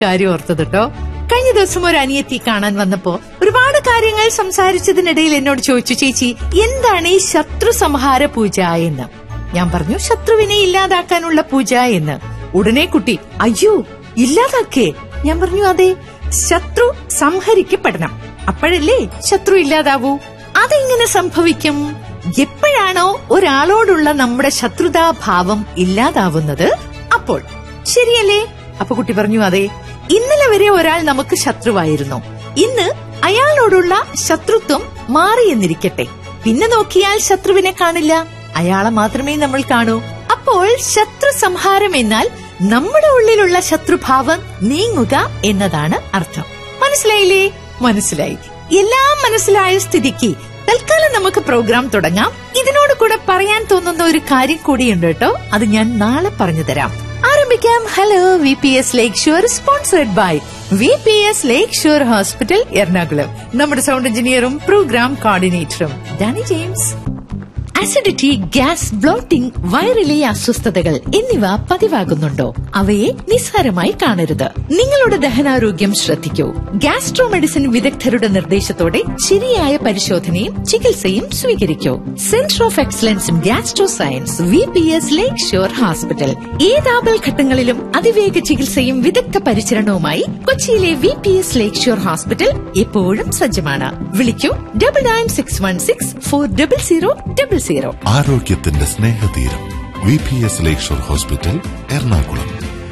കാര്യം ഓർത്തത് കേട്ടോ കഴിഞ്ഞ ദിവസം ഒരു അനിയത്തി കാണാൻ വന്നപ്പോ ഒരുപാട് കാര്യങ്ങൾ സംസാരിച്ചതിനിടയിൽ എന്നോട് ചോദിച്ചു ചേച്ചി എന്താണ് ഈ ശത്രു സംഹാര പൂജ എന്ന് ഞാൻ പറഞ്ഞു ശത്രുവിനെ ഇല്ലാതാക്കാനുള്ള പൂജ എന്ന് ഉടനെ കുട്ടി അയ്യോ ഇല്ലാതാക്കേ ഞാൻ പറഞ്ഞു അതെ ശത്രു സംഹരിക്കപ്പെടണം അപ്പോഴല്ലേ ശത്രു ഇല്ലാതാവൂ അതെങ്ങനെ സംഭവിക്കും എപ്പോഴാണോ ഒരാളോടുള്ള നമ്മുടെ ശത്രുതാഭാവം ഇല്ലാതാവുന്നത് അപ്പോൾ ശരിയല്ലേ അപ്പൊ കുട്ടി പറഞ്ഞു അതെ ഇന്നലെ വരെ ഒരാൾ നമുക്ക് ശത്രുവായിരുന്നു ഇന്ന് അയാളോടുള്ള ശത്രുത്വം മാറിയെന്നിരിക്കട്ടെ പിന്നെ നോക്കിയാൽ ശത്രുവിനെ കാണില്ല അയാളെ മാത്രമേ നമ്മൾ കാണൂ അപ്പോൾ ശത്രു സംഹാരം എന്നാൽ നമ്മുടെ ഉള്ളിലുള്ള ശത്രുഭാവം നീങ്ങുക എന്നതാണ് അർത്ഥം മനസ്സിലായില്ലേ മനസ്സിലായി എല്ലാം മനസ്സിലായ സ്ഥിതിക്ക് തൽക്കാലം നമുക്ക് പ്രോഗ്രാം തുടങ്ങാം ഇതിനോട് കൂടെ പറയാൻ തോന്നുന്ന ഒരു കാര്യം കൂടിയുണ്ട് കേട്ടോ അത് ഞാൻ നാളെ പറഞ്ഞു തരാം ആരംഭിക്കാം hello V P S Lakeshore sponsored by V P S Lakeshore Hospital Ernakulam നമ്മുടെ സൗണ്ട് എഞ്ചിനീയറും പ്രോഗ്രാം കോർഡിനേറ്ററും Danny James acidity gas bloating വയറിലെ അസ്വസ്ഥതകൾ എന്നിവ പതിവാകുന്നുണ്ടോ അവയെ നിസ്സാരമായി കാണരുത് നിങ്ങളുടെ ദഹനാരോഗ്യം ശ്രദ്ധിക്കൂ ഗ്യാസ്ട്രോ മെഡിസിൻ വിദഗ്ധരുടെ നിർദ്ദേശത്തോടെ ശരിയായ പരിശോധനയും ചികിത്സയും സ്വീകരിക്കൂ centre of excellence in gastro science V P S Lakeshore Hospital ഏതാപൽ ഘട്ടങ്ങളിലും അതിവേഗ ചികിത്സയും വിദഗ്ധ പരിചരണവുമായി കൊച്ചിയിലെ V P S Lakeshore Hospital എപ്പോഴും സജ്ജമാണ് വിളിക്കൂ double nine six one six four double zero double zero ആരോഗ്യത്തിന്റെ സ്നേഹതീരം V P S Lakeshore Hospital Ernakulam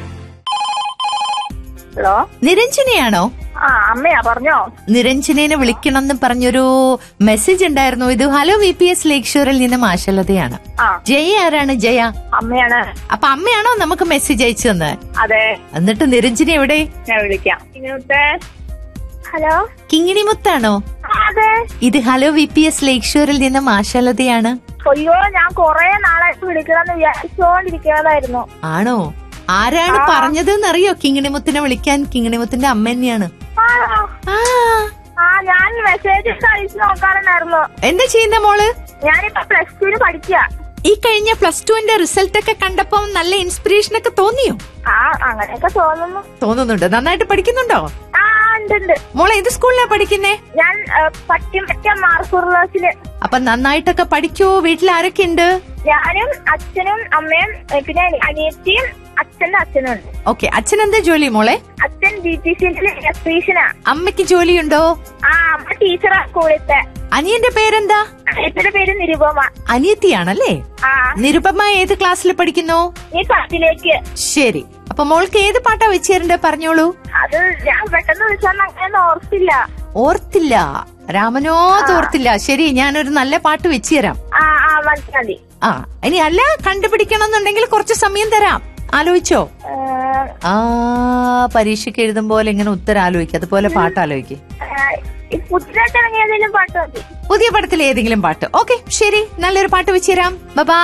hello നിരഞ്ജനയാണോ ആ അമ്മയാ പറഞ്ഞോ നിരഞ്ജനേനെ വിളിക്കണമെന്ന് പറഞ്ഞൊരു മെസ്സേജ് ഉണ്ടായിരുന്നു ഇത് ഹലോ വി പി എസ് ലേക്ക് ഷോറിൽ നിന്ന് മാഷലതയാണ് ആ ജയ ആരാണ് ജയ അമ്മയാണ് അപ്പൊ അമ്മയാണോ നമുക്ക് മെസ്സേജ് അയച്ചു തന്നെ അതെ എന്നിട്ട് നിരഞ്ജന എവിടെ ഞാൻ വിളിക്കാം ഇങ്ങോട്ട് ഹലോ കിങ്ങിണിമുത്താണോ അതെ ഇത് ഹലോ വി പി എസ് ലേക്ക് ഷോറിൽ നിന്ന് മാഷലതയാണ് അയ്യോ ഞാൻ കൊറേ നാളായിട്ട് വിളിക്കണമെന്ന് വിചാരിച്ചോണ്ടിരിക്കുന്നതായിരുന്നു ആണോ ആരാണ് പറഞ്ഞതെന്നറിയോ കിങ്ങിണിമുത്തിനെ വിളിക്കാൻ കിങ്ങിണിമുത്തിന്റെ അമ്മ തന്നെയാണ് ആണോ? ആ ആ ഞാൻ മെസ്സേജ് അയച്ചു നോക്കാറുണ്ടായിരുന്നു എന്താ ചെയ്യുന്ന മോള് ഞാനിപ്പോ പ്ലസ് ടുവിന് പഠിക്കുക ഈ കഴിഞ്ഞ പ്ലസ് ടുവിന്റെ റിസൾട്ട് ഒക്കെ കണ്ടപ്പോ നല്ല ഇൻസ്പിറേഷൻ ഒക്കെ തോന്നിയോ ആ അങ്ങനെയൊക്കെ തോന്നുന്നു തോന്നുന്നുണ്ട് നന്നായിട്ട് പഠിക്കുന്നുണ്ടോ ആ ഉണ്ട് ഉണ്ട് മോളെ ഏത് സ്കൂളിലാ പഠിക്കുന്നേ ഞാൻ പറ്റിമറ്റ മാർക്കുറിലേസില് അപ്പൊ നന്നായിട്ടൊക്കെ പഠിക്കോ വീട്ടിൽ ആരൊക്കെ ഉണ്ട് ഞാനും അച്ഛനും അമ്മയും ഏ, പിന്നെ അനിയത്തിയും അച്ഛന്റെ അച്ഛനും ഉണ്ട് ഓക്കെ അച്ഛൻ എന്താ ജോലി മോളെ അച്ഛൻ ബി പി സി ഇലക്ട്രീഷ്യനാ അമ്മയ്ക്ക് ജോലിയുണ്ടോ ആ അമ്മ ടീച്ചറാ സ്കൂളിലത്തെ അനിയന്റെ പേരെന്താ അനിയത്തിന്റെ പേര് നിരുപമ അനിയത്തിയാണല്ലേ ആ നിരുപമ ഏത് ക്ലാസ്സിൽ പഠിക്കുന്നു നീ പത്തിലേക്ക് ശരി അപ്പൊ മോൾക്ക് ഏത് പാട്ടാ വെച്ച് തരണ്ടേ പറഞ്ഞോളൂ അത് ഞാൻ പെട്ടെന്ന് വിളിച്ചാൽ അങ്ങനെ ഓർത്തില്ല ഓർത്തില്ല രാമനോത് ഓർത്തില്ല ശരി ഞാനൊരു നല്ല പാട്ട് വെച്ച് തരാം ആ ആ മതി മതി ആ ഇനി അല്ല കണ്ടുപിടിക്കണം എന്നുണ്ടെങ്കിൽ കുറച്ച് സമയം തരാം ആലോചിച്ചോ ഏ, ആ പരീക്ഷയ്ക്ക് എഴുതും പോലെ ഇങ്ങനെ ഉത്തരം ആലോചിക്കുക അതുപോലെ പാട്ട് ആലോചിക്കുക ഏ, ഈ പുതിയതായിട്ട് ഇറങ്ങിയ ഏതെങ്കിലും പാട്ട് മതി പുതിയ പടത്തിലെ ഏതെങ്കിലും പാട്ട് ഓക്കെ ശരി നല്ലൊരു പാട്ട് വെച്ച് തരാം ബബാ